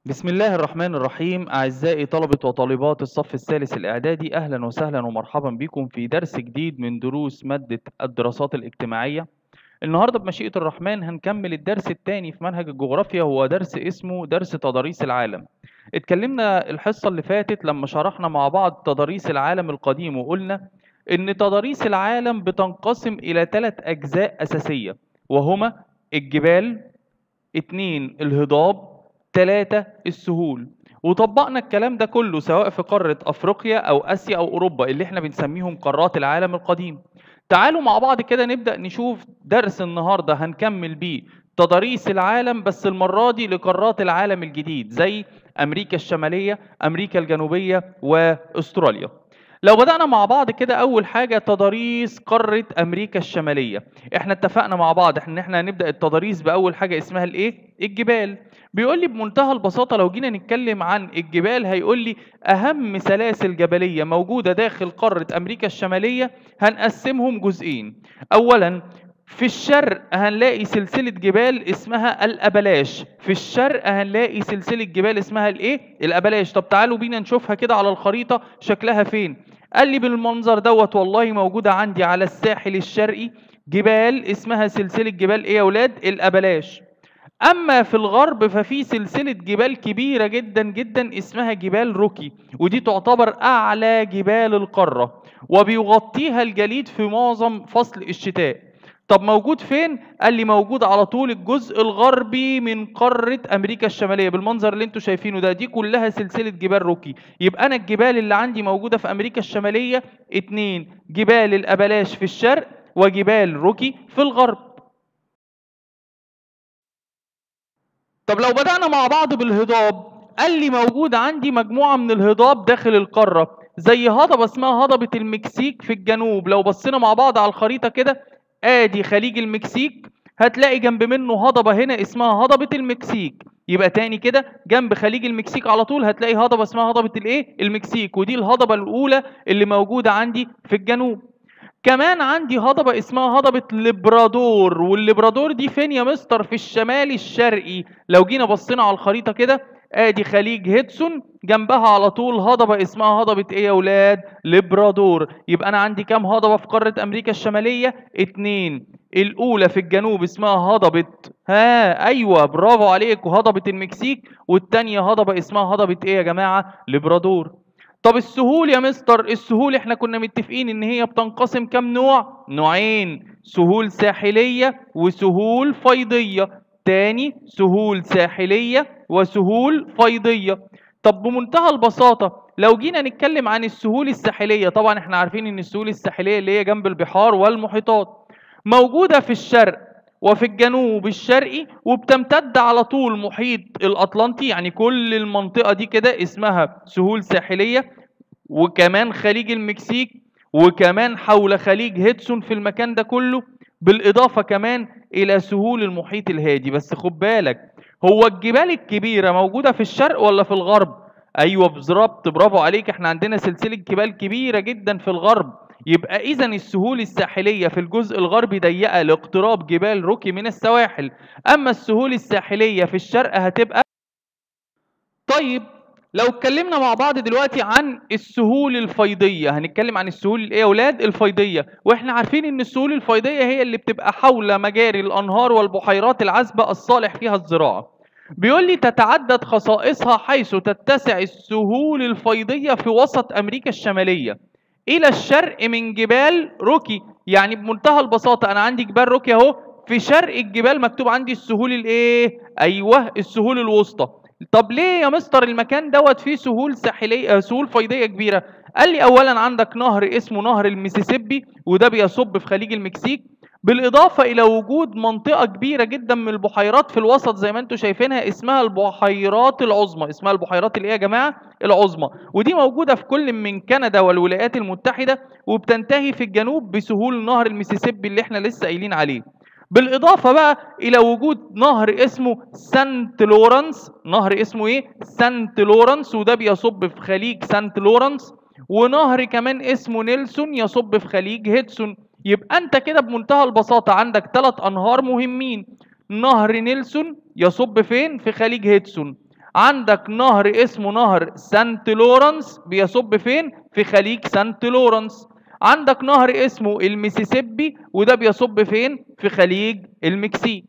بسم الله الرحمن الرحيم أعزائي طلبة وطالبات الصف الثالث الإعدادي أهلا وسهلا ومرحبا بكم في درس جديد من دروس مادة الدراسات الاجتماعية النهاردة بمشيئة الرحمن هنكمل الدرس الثاني في منهج الجغرافيا هو درس اسمه درس تضاريس العالم اتكلمنا الحصة اللي فاتت لما شرحنا مع بعض تضاريس العالم القديم وقلنا إن تضاريس العالم بتنقسم إلى ثلاث أجزاء أساسية وهما الجبال اتنين الهضاب تلاتة السهول وطبقنا الكلام ده كله سواء في قارة أفريقيا أو آسيا أو أوروبا اللي احنا بنسميهم قارات العالم القديم تعالوا مع بعض كده نبدأ نشوف درس النهاردة هنكمل بيه تضاريس العالم بس المرة دي لقارات العالم الجديد زي أمريكا الشمالية أمريكا الجنوبية وأستراليا لو بدأنا مع بعض كده أول حاجة تضاريس قارة أمريكا الشمالية احنا اتفقنا مع بعض ان احنا هنبدأ التضاريس بأول حاجة اسمها الايه الجبال بيقول لي بمنتهى البساطة لو جينا نتكلم عن الجبال هيقول لي أهم سلاسل جبلية موجودة داخل قارة أمريكا الشمالية هنقسمهم جزئين أولا في الشرق هنلاقي سلسلة جبال اسمها الأبلاش في الشرق هنلاقي سلسلة جبال اسمها الايه الأبلاش طب تعالوا بينا نشوفها كده على الخريطة شكلها فين قال لي بالمنظر دوت والله موجودة عندي على الساحل الشرقي جبال اسمها سلسلة جبال ايه يا ولاد الأبلاش أما في الغرب ففي سلسلة جبال كبيرة جدا جدا اسمها جبال روكي ودي تعتبر أعلى جبال القارة وبيغطيها الجليد في معظم فصل الشتاء طب موجود فين؟ قال لي موجود على طول الجزء الغربي من قارة أمريكا الشمالية بالمنظر اللي انتوا شايفينه ده دي كلها سلسلة جبال روكي يبقى أنا الجبال اللي عندي موجودة في أمريكا الشمالية اتنين جبال الأبلاش في الشرق وجبال روكي في الغرب طب لو بدأنا مع بعض بالهضاب قال لي موجود عندي مجموعة من الهضاب داخل القارة زي هضبة اسمها هضبة المكسيك في الجنوب لو بصينا مع بعض على الخريطة كده ادي خليج المكسيك هتلاقي جنب منه هضبة هنا اسمها هضبة المكسيك يبقى تاني كده جنب خليج المكسيك على طول هتلاقي هضبة اسمها هضبة الايه المكسيك ودي الهضبة الاولى اللي موجودة عندي في الجنوب كمان عندي هضبة اسمها هضبة لبرادور والليبرادور دي فين يا مستر في الشمال الشرقي لو جينا بصينا على الخريطة كده ادي خليج هيدسون جنبها على طول هضبة اسمها هضبة ايه يا ولاد لبرادور يبقى انا عندي كام هضبة في قارة امريكا الشمالية اتنين الاولى في الجنوب اسمها هضبة ها ايوه برافو عليك وهضبة المكسيك والتانية هضبة اسمها هضبة ايه يا جماعة لبرادور طب السهول يا مستر السهول احنا كنا متفقين ان هي بتنقسم كام نوع نوعين سهول ساحلية وسهول فيضية تاني سهول ساحلية وسهول فيضية طب بمنتهى البساطة لو جينا نتكلم عن السهول الساحلية طبعا احنا عارفين ان السهول الساحلية اللي هي جنب البحار والمحيطات موجودة في الشرق وفي الجنوب الشرقي وبتمتد على طول محيط الأطلنطي يعني كل المنطقة دي كده اسمها سهول ساحلية وكمان خليج المكسيك وكمان حول خليج هيدسون في المكان ده كله بالإضافة كمان إلى سهول المحيط الهادي بس خد بالك هو الجبال الكبيرة موجودة في الشرق ولا في الغرب؟ أيوة بالظبط برافو عليك احنا عندنا سلسلة جبال كبيرة جدا في الغرب يبقى إذا السهول الساحلية في الجزء الغربي ضيقة لاقتراب جبال روكي من السواحل أما السهول الساحلية في الشرق هتبقى طيب لو اتكلمنا مع بعض دلوقتي عن السهول الفيضية هنتكلم عن السهول الايه يا اولاد الفيضية واحنا عارفين ان السهول الفيضية هي اللي بتبقى حول مجاري الانهار والبحيرات العذبة الصالح فيها الزراعة بيقول لي تتعدد خصائصها حيث تتسع السهول الفيضية في وسط امريكا الشمالية الى الشرق من جبال روكي يعني بمنتهى البساطة انا عندي جبال روكي اهو في شرق الجبال مكتوب عندي السهول الايه ايوه السهول الوسطى طب ليه يا مستر المكان دوت فيه سهول ساحليه سهول فيضيه كبيره قال لي اولا عندك نهر اسمه نهر المسيسيبي وده بيصب في خليج المكسيك بالاضافه الى وجود منطقه كبيره جدا من البحيرات في الوسط زي ما انتم شايفينها اسمها البحيرات العظمى اسمها البحيرات اللي ايه يا جماعه العظمى ودي موجوده في كل من كندا والولايات المتحده وبتنتهي في الجنوب بسهول نهر المسيسيبي اللي احنا لسه قايلين عليه بالإضافة بقى إلى وجود نهر اسمه سانت لورنس نهر اسمه إيه؟ سانت لورنس وده بيصب في خليج سانت لورنس ونهر كمان اسمه نيلسون يصب في خليج هيدسون يبقى أنت كده بمنتهى البساطة عندك ثلاث أنهار مهمين نهر نيلسون يصب فين؟ في خليج هيدسون عندك نهر اسمه نهر سانت لورنس بيصب فين في خليج سانت لورنس عندك نهر اسمه الميسيسيبي وده بيصب فين في خليج المكسيك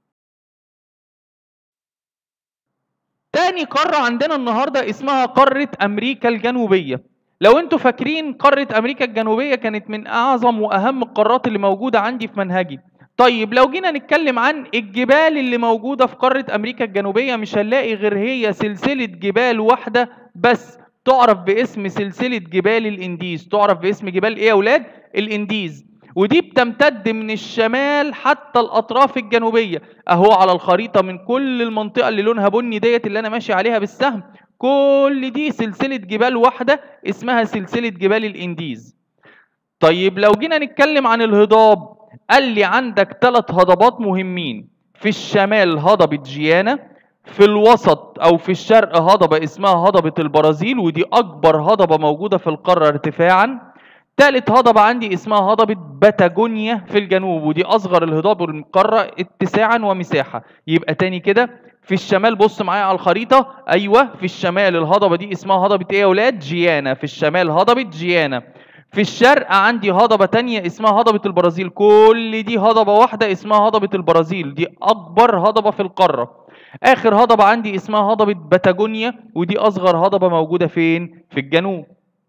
تاني قارة عندنا النهاردة اسمها قارة أمريكا الجنوبية لو انتوا فاكرين قارة أمريكا الجنوبية كانت من أعظم وأهم القارات اللي موجودة عندي في منهجي طيب لو جينا نتكلم عن الجبال اللي موجودة في قارة أمريكا الجنوبية مش هنلاقي غير هي سلسلة جبال واحدة بس تعرف باسم سلسلة جبال الإنديز تعرف باسم جبال إيه يا أولاد؟ الإنديز ودي بتمتد من الشمال حتى الأطراف الجنوبية أهو على الخريطة من كل المنطقة اللي لونها بني ديت اللي أنا ماشي عليها بالسهم كل دي سلسلة جبال واحدة اسمها سلسلة جبال الإنديز طيب لو جينا نتكلم عن الهضاب قال لي عندك ثلاث هضبات مهمين في الشمال هضبة جيانا في الوسط او في الشرق هضبة اسمها هضبة البرازيل ودي اكبر هضبة موجودة في القارة ارتفاعا ثالث هضبة عندي اسمها هضبة باتاجونيا في الجنوب ودي اصغر الهضاب القارة اتساعا ومساحة يبقى تاني كده في الشمال بص معايا على الخريطة ايوه في الشمال الهضبة دي اسمها هضبة ايه يا ولاد جيانا في الشمال هضبة جيانا في الشرق عندي هضبة تانية اسمها هضبة البرازيل كل دي هضبة واحدة اسمها هضبة البرازيل دي أكبر هضبة في القارة آخر هضبة عندي اسمها هضبة باتاجونيا ودي أصغر هضبة موجودة فين؟ في الجنوب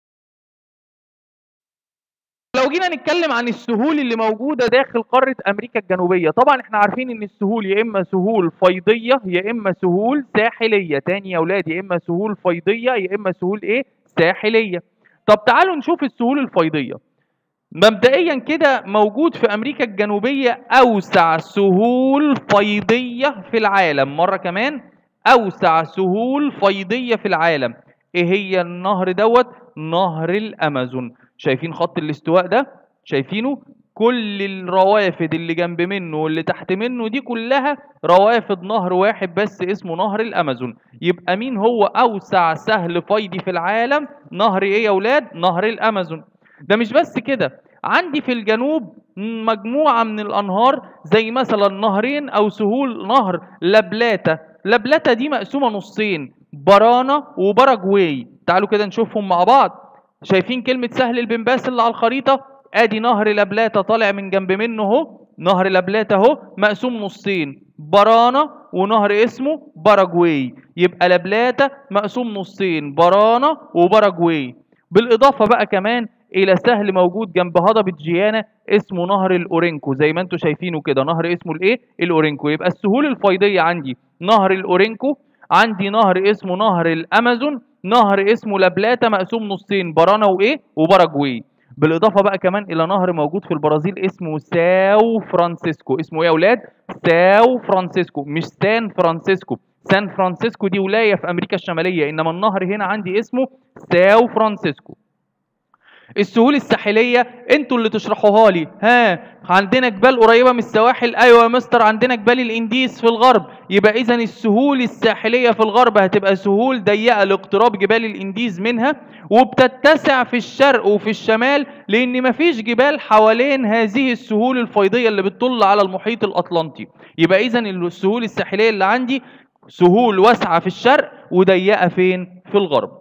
لو جينا نتكلم عن السهول اللي موجودة داخل قارة أمريكا الجنوبية طبعا احنا عارفين ان السهول يا إما سهول فيضية يا إما سهول ساحلية تاني يا أولاد يا إما سهول فيضية يا إما سهول إيه؟ ساحلية طب تعالوا نشوف السهول الفيضية مبدئيا كده موجود في امريكا الجنوبية اوسع سهول فيضية في العالم مرة كمان اوسع سهول فيضية في العالم ايه هي النهر دوت نهر الامازون شايفين خط الاستواء ده شايفينه كل الروافد اللي جنب منه واللي تحت منه دي كلها روافد نهر واحد بس اسمه نهر الامازون يبقى مين هو اوسع سهل فيضي في العالم نهر ايه يا اولاد نهر الامازون ده مش بس كده عندي في الجنوب مجموعة من الأنهار زي مثلا نهرين أو سهول نهر لبلاتا لبلاتا دي مقسومة نصين برانا وباراجواي تعالوا كده نشوفهم مع بعض شايفين كلمة سهل البنباس اللي على الخريطة ادي نهر لبلاتا طالع من جنب منه اهو نهر لبلاتا اهو مقسوم نصين برانا ونهر اسمه باراجواي يبقى لبلاتا مقسوم نصين برانا وباراجواي بالاضافه بقى كمان الى سهل موجود جنب هضبة جيانا اسمه نهر الاورينكو زي ما انتم شايفينه كده نهر اسمه الايه الاورينكو يبقى السهول الفيضيه عندي نهر الاورينكو عندي نهر اسمه نهر الامازون نهر اسمه لابلاتا مقسوم نصين برانا وايه وباراجواي بالاضافه بقى كمان الى نهر موجود في البرازيل اسمه ساو فرانسيسكو اسمه ايه يا اولاد ساو فرانسيسكو مش سان فرانسيسكو سان فرانسيسكو دي ولايه في امريكا الشماليه انما النهر هنا عندي اسمه ساو فرانسيسكو السهول الساحليه انتوا اللي تشرحوها لي ها عندنا جبال قريبه من السواحل ايوه يا مستر عندنا جبال الانديز في الغرب يبقى اذا السهول الساحليه في الغرب هتبقى سهول ضيقه لاقتراب جبال الانديز منها وبتتسع في الشرق وفي الشمال لان مفيش جبال حوالين هذه السهول الفيضيه اللي بتطل على المحيط الاطلنطي يبقى اذا السهول الساحليه اللي عندي سهول واسعه في الشرق وضيقه فين في الغرب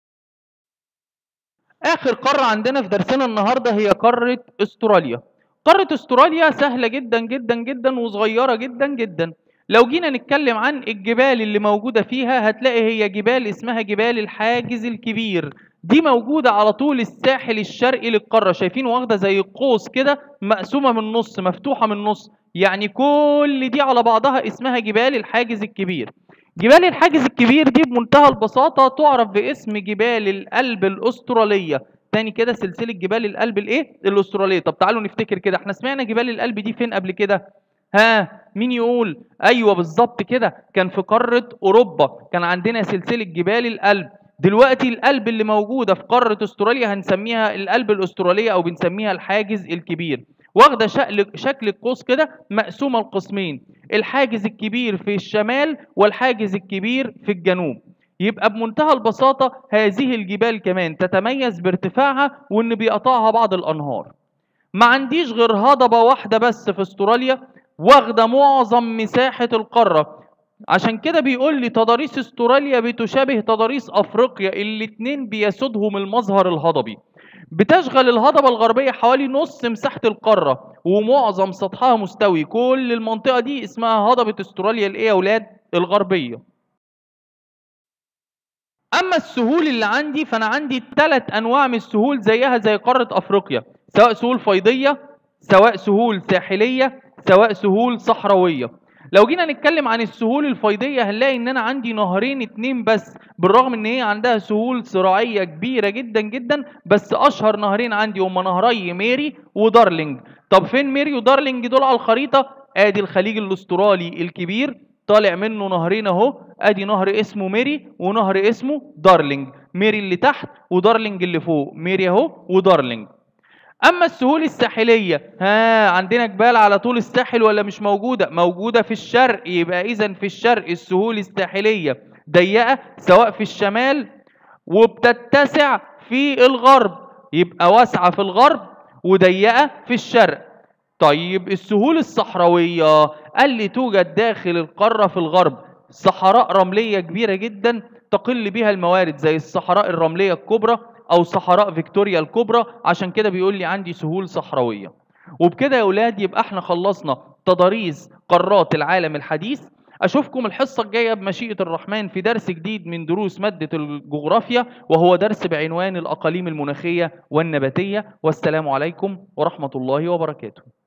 اخر قاره عندنا في درسنا النهارده هي قاره استراليا قاره استراليا سهله جدا جدا جدا وصغيره جدا جدا لو جينا نتكلم عن الجبال اللي موجوده فيها هتلاقي هي جبال اسمها جبال الحاجز الكبير دي موجودة على طول الساحل الشرقي للقارة شايفين واخدة زي قوس كده مقسومة من النص مفتوحة من النص يعني كل دي على بعضها اسمها جبال الحاجز الكبير جبال الحاجز الكبير دي بمنتهى البساطة تعرف باسم جبال الألب الأسترالية تاني كده سلسلة جبال الألب الإيه؟ الأسترالية طب تعالوا نفتكر كده احنا سمعنا جبال الألب دي فين قبل كده؟ ها مين يقول؟ أيوه بالظبط كده كان في قارة أوروبا كان عندنا سلسلة جبال الألب دلوقتي القلب اللي موجودة في قارة استراليا هنسميها القلب الأسترالية أو بنسميها الحاجز الكبير واخده شكل شكل القوس كده مقسومه لقسمين الحاجز الكبير في الشمال والحاجز الكبير في الجنوب يبقى بمنتهى البساطه هذه الجبال كمان تتميز بارتفاعها وان بيقطعها بعض الانهار ما عنديش غير هضبه واحده بس في استراليا واخده معظم مساحه القاره عشان كده بيقول لي تضاريس استراليا بتشابه تضاريس افريقيا الاتنين بيسودهم المظهر الهضبي بتشغل الهضبة الغربية حوالي نص مساحة القارة ومعظم سطحها مستوي كل المنطقة دي اسمها هضبة استراليا الايه يا اولاد الغربية اما السهول اللي عندي فانا عندي ثلاث انواع من السهول زيها زي قارة افريقيا سواء سهول فيضية سواء سهول ساحلية سواء سهول صحراوية لو جينا نتكلم عن السهول الفيضية هنلاقي ان انا عندي نهرين اتنين بس بالرغم ان هي عندها سهول زراعية كبيرة جدا جدا بس اشهر نهرين عندي هما نهري ميري ودارلينج طب فين ميري ودارلينج دول على الخريطة ادي الخليج الاسترالي الكبير طالع منه نهرين اهو ادي نهر اسمه ميري ونهر اسمه دارلينج ميري اللي تحت ودارلينج اللي فوق ميري اهو ودارلينج اما السهول الساحليه ها عندنا جبال على طول الساحل ولا مش موجوده موجوده في الشرق يبقى اذا في الشرق السهول الساحليه ضيقه سواء في الشمال وبتتسع في الغرب يبقى واسعه في الغرب وضيقه في الشرق طيب السهول الصحراويه قال لي توجد داخل القاره في الغرب صحراء رمليه كبيره جدا تقل بها الموارد زي الصحراء الرمليه الكبرى او صحراء فيكتوريا الكبرى عشان كده بيقول لي عندي سهول صحراويه وبكده يا اولاد يبقى احنا خلصنا تضاريس قارات العالم الحديث اشوفكم الحصه الجايه بمشيئه الرحمن في درس جديد من دروس ماده الجغرافيا وهو درس بعنوان الاقاليم المناخيه والنباتيه والسلام عليكم ورحمه الله وبركاته